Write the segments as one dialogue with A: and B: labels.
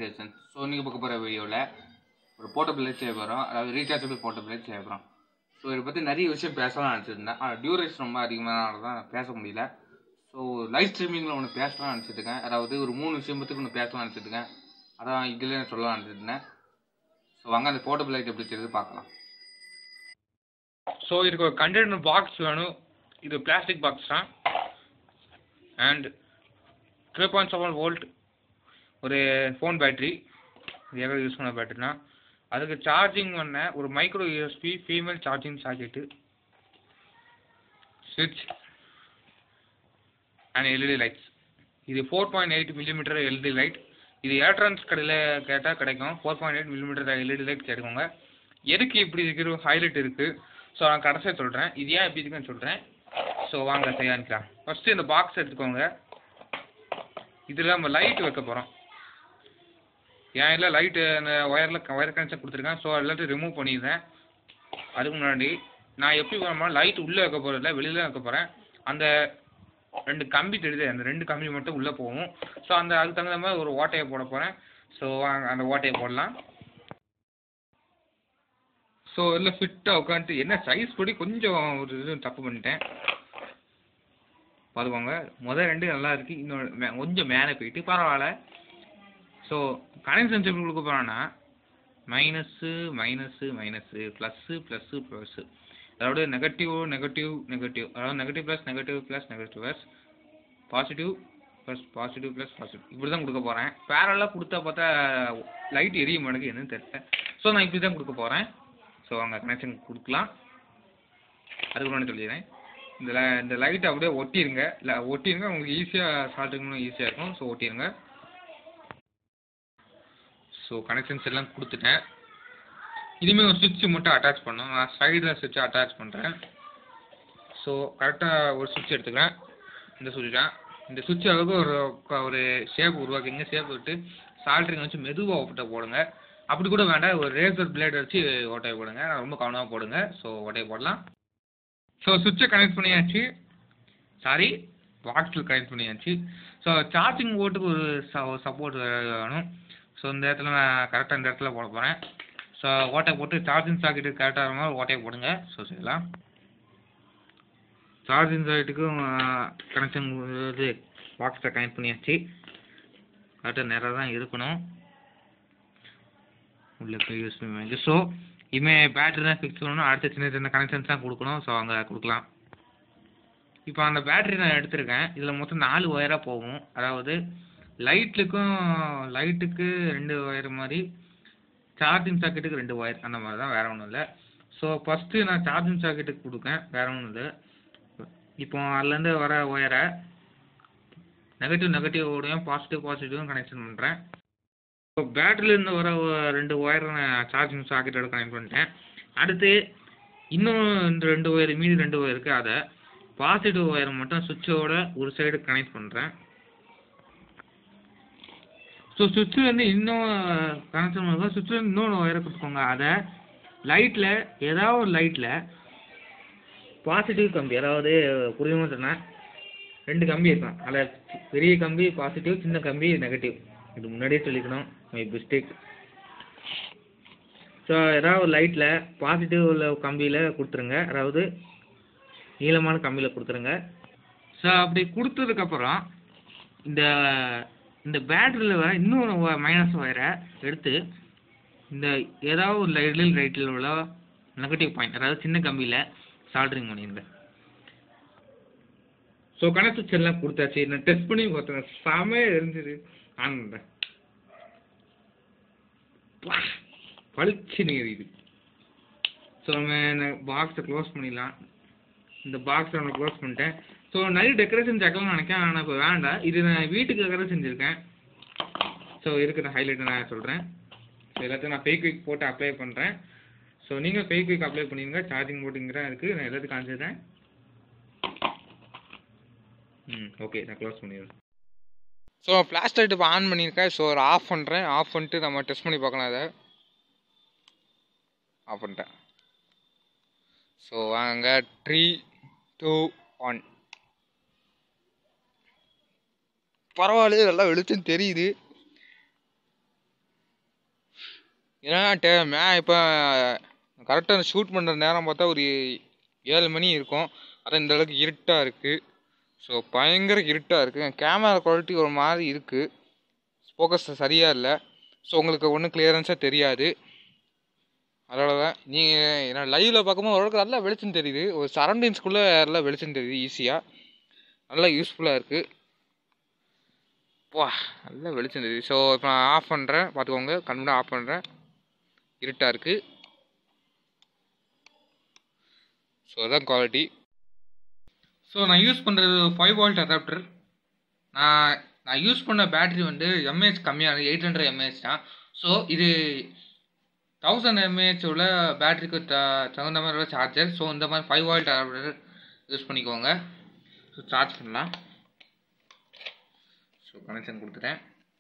A: creation so நீங்கள் பார்க்க போகிற வீடியோவில் ஒரு போர்ட்டபிள் லைட் செய்ய போகிறோம் அதாவது ரீசார்ஜபிள் போர்ட்டபிள் லைட் செய்ய போகிறோம் ஸோ இதை பற்றி நிறைய விஷயம் பேசலாம் நினச்சிருந்தேன் ஆனால் டியூரேஷன் ரொம்ப அதிகமானனால தான் நான் பேச முடியல ஸோ லைவ் ஸ்ட்ரீமிங்கில் ஒன்று பேசலாம் நினச்சிருக்கேன் அதாவது ஒரு மூணு விஷயம் பற்றி ஒன்று பேசலாம் நினச்சிருக்கேன் அதான் இதில் சொல்லலாம் நினச்சிருந்தேன் ஸோ வாங்க அந்த போர்ட்டபிள் லைட் எப்படி செய்யறது பார்க்கலாம்
B: ஸோ இதுக்கு ஒரு கண்டெய்னர் பாக்ஸ் வேணும் இது பிளாஸ்டிக் பாக்ஸ் தான் and three point seven volt ஒரு ஃபோன் பேட்டரி இது எதாவது யூஸ் பண்ண பேட்டரி தான் அதுக்கு சார்ஜிங் பண்ண ஒரு micro USB female charging socket ஸ்விட்ச் அண்ட் எல்இடி லைட்ஸ் இது four point eight millimetre LED light இது எலக்ட்ரானிக்ஸ் கடையில் கேட்டால் கிடைக்கும் four point eight millimetre LED light கேட்டுக்கோங்க எதுக்கு இப்படி இருக்கிற ஹைலைட் இருக்குது ஸோ நான் கடைசியாக சொல்கிறேன் இது ஏன் இப்படி இருக்குன்னு சொல்கிறேன் ஸோ வாங்க செய்ய ஆரம்பிக்கலாம் ஃபஸ்ட்டு இந்த பாக்ஸ் எடுத்துக்கோங்க இதில் நம்ம லைட் வைக்க போகிறோம் ஏன் இல்லை லைட்டு அந்த ஒயரில் ஒயர் கனெக்ஷன் கொடுத்துருக்கேன் ஸோ எல்லாத்தையும் ரிமூவ் பண்ணிடுறேன் அதுக்கு முன்னாடி நான் எப்படி வரமா லைட் உள்ளே வைக்க போகிறதில்ல வெளியில் வைக்க போகிறேன் அந்த ரெண்டு கம்பி தெரியுது அந்த ரெண்டு கம்பி மட்டும் உள்ளே போகும் ஸோ அந்த அதுக்கு தகுந்த மாதிரி ஒரு ஓட்டையை போட போகிறேன் ஸோ அந்த ஓட்டையை போடலாம் ஸோ எல்லாம் ஃபிட்டாக உட்காந்துட்டு என்ன சைஸ் படி கொஞ்சம் ஒரு இது தப்பு பண்ணிட்டேன் பார்த்துக்கோங்க முதல் ரெண்டு நல்லா இருக்கு இன்னொரு மே- கொஞ்சம் மேலே போயிட்டு பரவாயில்ல ஸோ கனெக்ஷன் எப்படி கொடுக்க போகிறோன்னா minus minus minus plus plus plus அதாவது நெகட்டிவ் நெகட்டிவ் நெகட்டிவ் அதாவது negative plus negative plus negative plus positive plus positive plus positive இப்படி தான் கொடுக்க போகிறேன் பேரலாக கொடுத்தா பார்த்தா லைட் எரிய மாட்டேங்குது என்னன்னு தெரியல ஸோ நான் இப்படி தான் கொடுக்க போகிறேன் ஸோ அங்கே கனெக்ஷன் கொடுக்கலாம் அதுக்கு முன்னாடி சொல்லிடுறேன் இந்த ல- இந்த லைட்டை அப்படியே ஒட்டிருங்க இல்லை ஒட்டிருங்க உங்களுக்கு ஈஸியாக சால்ட்டுக்கணும் ஈஸியாக இருக்கும் ஸோ ஒட்டிருங்க ஸோ கனெக்ஷன்ஸ் எல்லாம் கொடுத்துட்டேன் இனிமேல் ஒரு சுவிட்ச் மட்டும் அட்டாச் பண்ணணும் நான் சைடில் சுவிட்சை அட்டாச் பண்ணுறேன் ஸோ கரெக்டாக ஒரு சுவிட்ச் எடுத்துக்கிறேன் இந்த சுவிட்ச் தான் இந்த சுவிட்ச் அளவுக்கு ஒரு க- ஒரு ஷேப் உருவாக்கிங்க ஷேப் விட்டு சால்ட்ரிங் வச்சு மெதுவாக ஓட்ட போடுங்க அப்படி கூட வேண்டாம் ஒரு ரேசர் பிளேட் வச்சு ஓட்டையை போடுங்க ரொம்ப கவனமாக போடுங்க ஸோ ஓட்டையை போடலாம் ஸோ சுவிட்சை கனெக்ட் பண்ணியாச்சு சாரி பாக்ஸில் கனெக்ட் பண்ணியாச்சு ஸோ சார்ஜிங் போர்ட்டுக்கு ஒரு சப்போர்ட் வேணும் ஸோ இந்த இடத்துல நான் கரெக்டாக இந்த இடத்துல போட போகிறேன் ஸோ ஓட்டை போட்டு சார்ஜிங் சாக்கெட்டு கரெக்டாக மாதிரி ஓட்டையை போடுங்க ஸோ செய்யலாம் சார்ஜிங் சாக்கெட்டுக்கும் கனெக்ஷன் இது பாக்ஸை கனெக்ட் பண்ணியாச்சு கரெக்டாக நேராக தான் இருக்கணும் உள்ள போய் யூஸ் பண்ணுவாங்க ஸோ இனிமேல் பேட்டரி தான் ஃபிக்ஸ் பண்ணணும் அடுத்த சின்ன சின்ன கனெக்ஷன்ஸ் தான் கொடுக்கணும் ஸோ அங்கே கொடுக்கலாம் இப்போ அந்த பேட்டரி நான் எடுத்திருக்கேன் இதில் மொத்தம் நாலு ஒயராக போகும் அதாவது லைட்டுக்கும் லைட்டுக்கு ரெண்டு ஒயர் மாதிரி சார்ஜிங் சாக்கெட்டுக்கு ரெண்டு ஒயர் அந்த மாதிரி தான் வேறு ஒன்றும் இல்லை ஸோ ஃபஸ்ட்டு நான் சார்ஜிங் சாக்கெட்டுக்கு கொடுக்கேன் வேறு ஒன்றும் இல்லை இப்போ அதுலேருந்து வர ஒயரை நெகட்டிவ் நெகட்டிவோடையும் பாசிட்டிவ் பாசிட்டிவும் கனெக்ஷன் பண்ணுறேன் இப்போ பேட்டரியிலேருந்து வர ஒ- ரெண்டு ஒயரை நான் சார்ஜிங் சாக்கெட்டோட கனெக்ட் பண்ணிட்டேன் அடுத்து இன்னும் இந்த ரெண்டு ஒயர் மீதி ரெண்டு ஒயர் இருக்குது அதை பாசிட்டிவ் ஒயரை மட்டும் சுவிட்சோட ஒரு சைடு கனெக்ட் பண்ணுறேன் ஸோ சுவிட்சு வந்து இன்னும் கனெக்ஷன் பண்ணுங்க சுவிட்சு வந்து இன்னொன்று ஒயரை கொடுத்துக்கோங்க அதை லைட்டில் ஏதாவது ஒரு லைட்டில் பாசிட்டிவ் கம்பி அதாவது புரியுமா சொன்னேன் ரெண்டு கம்பி இருக்கும் அதில் பெரிய கம்பி பாசிட்டிவ் சின்ன கம்பி நெகட்டிவ் இது முன்னாடியே சொல்லிக்கணும் மை மிஸ்டேக் ஸோ ஏதாவது ஒரு லைட்டில் பாசிட்டிவ் உள்ள கம்பியில் கொடுத்துருங்க அதாவது நீளமான கம்பியில் கொடுத்துருங்க ஸோ அப்படி கொடுத்ததுக்கப்புறம் இந்த இந்த பேட்டரியில் வர இன்னொரு மைனஸ் ஒயரை எடுத்து இந்த ஏதாவது ஒரு லைட்டில் ரைட்டில் உள்ள நெகட்டிவ் பாயிண்ட் அதாவது சின்ன கம்பியில் சால்ட்ரிங் பண்ணிடுங்க ஸோ கனெக்ட் எல்லாம் கொடுத்தாச்சு நான் டெஸ்ட் பண்ணி பார்த்தேன் செமையாக இருந்துச்சு ஆன் பண்ணுறேன் பளிச்சு இது ஸோ நம்ம பாக்ஸை க்ளோஸ் பண்ணிடலாம் இந்த பாக்ஸை நம்ம க்ளோஸ் பண்ணிட்டேன் ஸோ நிறைய டெக்கரேஷன் சேர்க்கலாம்னு நினைக்கிறேன் ஆனால் இப்போ வேண்டாம் இது நான் வீட்டுக்காக செஞ்சுருக்கேன் ஸோ இருக்கிற ஹைலைட்டை நான் சொல்கிறேன் ஸோ எல்லாத்தையும் நான் ஃபேக் வீக் போட்டு அப்ளை பண்ணுறேன் ஸோ நீங்கள் ஃபேக் வீக் அப்ளை பண்ணிடுங்க சார்ஜிங் போட்டுங்கிறேன் இருக்குது நான் எல்லாத்தையும் காமிச்சிடுறேன் ம் ஓகே நான் க்ளோஸ் பண்ணிடுறேன் ஸோ ஃப்ளாஷ் லைட் இப்போ ஆன் பண்ணியிருக்கேன் ஸோ ஒரு ஆஃப் பண்ணுறேன் ஆஃப் பண்ணிட்டு நம்ம டெஸ்ட் பண்ணி பார்க்கலாம் அதை ஆஃப் பண்ணிட்டேன் ஸோ வாங்க த்ரீ டூ ஒன் பரவாயில்ல நல்லா வெளிச்சம் தெரியுது
A: ஏன்னா டே மே இப்போ கரெக்டாக ஷூட் பண்ணுற நேரம் பார்த்தா ஒரு ஏழு மணி இருக்கும் அதான் இந்த அளவுக்கு இருட்டாக இருக்குது ஸோ பயங்கர இருட்டாக இருக்குது கேமரா குவாலிட்டி ஒரு மாதிரி இருக்குது ஃபோக்கஸ் சரியாக இல்லை ஸோ உங்களுக்கு ஒன்றும் கிளியரன்ஸாக தெரியாது அதனால தான் நீங்கள் ஏன்னா லைவில் பார்க்கும்போது ஓரளவுக்கு நல்லா வெளிச்சம் தெரியுது ஒரு சரௌண்டிங்ஸ்குள்ளே நல்லா வெளிச்சம் தெரியுது ஈஸியாக நல்லா யூஸ்ஃபுல்லாக இருக்குது வா நல்லா வெளிச்சம் தெரியுது ஸோ இப்போ நான் ஆஃப் பண்ணுறேன் பார்த்துக்கோங்க கண்முன்னா ஆஃப் பண்ணுறேன் இருட்டாக இருக்குது ஸோ அதான் குவாலிட்டி ஸோ நான் யூஸ் பண்ணுறது ஃபைவ் வோல்ட் அடாப்டர் நான் நான் யூஸ் பண்ண பேட்டரி வந்து எம்ஏஹெச் கம்மியான எயிட் ஹண்ட்ரட் எம்ஏஹெச் தான் ஸோ இது தௌசண்ட் எம்ஏஹெச் உள்ள பேட்டரிக்கு த தகுந்த மாதிரி உள்ள சார்ஜர் ஸோ இந்த மாதிரி ஃபைவ் வோல்ட் அடாப்டர் யூஸ் பண்ணிக்கோங்க ஸோ சார்ஜ் பண்ணலாம் ஸோ கனெக்ஷன் கொடுத்துட்டேன்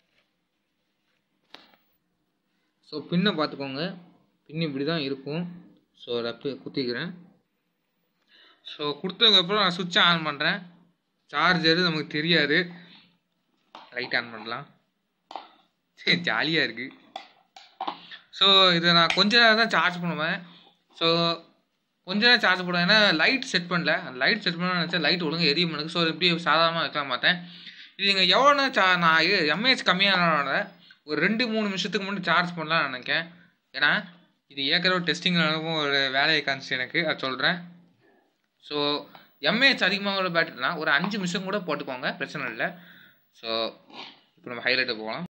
A: ஸோ பின்னை பார்த்துக்கோங்க பின் இப்படி தான் இருக்கும் ஸோ அதை குத்திக்கிறேன் ஸோ கொடுத்ததுக்கப்புறம் நான் சுவிட்சை ஆன் பண்ணுறேன் சார்ஜரு நமக்கு தெரியாது லைட் ஆன் பண்ணலாம் சரி ஜாலியாக இருக்குது ஸோ இதை நான் கொஞ்ச நேரம் தான் சார்ஜ் பண்ணுவேன் ஸோ கொஞ்ச நேரம் சார்ஜ் போடுவேன் ஏன்னா லைட் செட் பண்ணல லைட் செட் பண்ண நினச்சா லைட் ஒழுங்கு எரிய மாட்டேங்குது ஸோ இப்படி சாதாரணமாக வைக்கலாம் பார்த்தேன் இது நீங்கள் எவ்வளோ நேரம் சா நான் எம்ஏஹெச் கம்மியானோட ஒரு ரெண்டு மூணு நிமிஷத்துக்கு முன்னாடி சார்ஜ் பண்ணலாம்னு நினைக்கேன் ஏன்னா இது ஏற்கனவே டெஸ்டிங் ஒரு வேலையை காமிச்சு எனக்கு அது சொல்கிறேன் ஸோ எம்ஏஹெச் அதிகமாக உள்ள பேட்டரினா ஒரு அஞ்சு நிமிஷம் கூட போட்டுக்கோங்க பிரச்சனை இல்லை ஸோ இப்போ நம்ம ஹைலைட்டை போகலாம்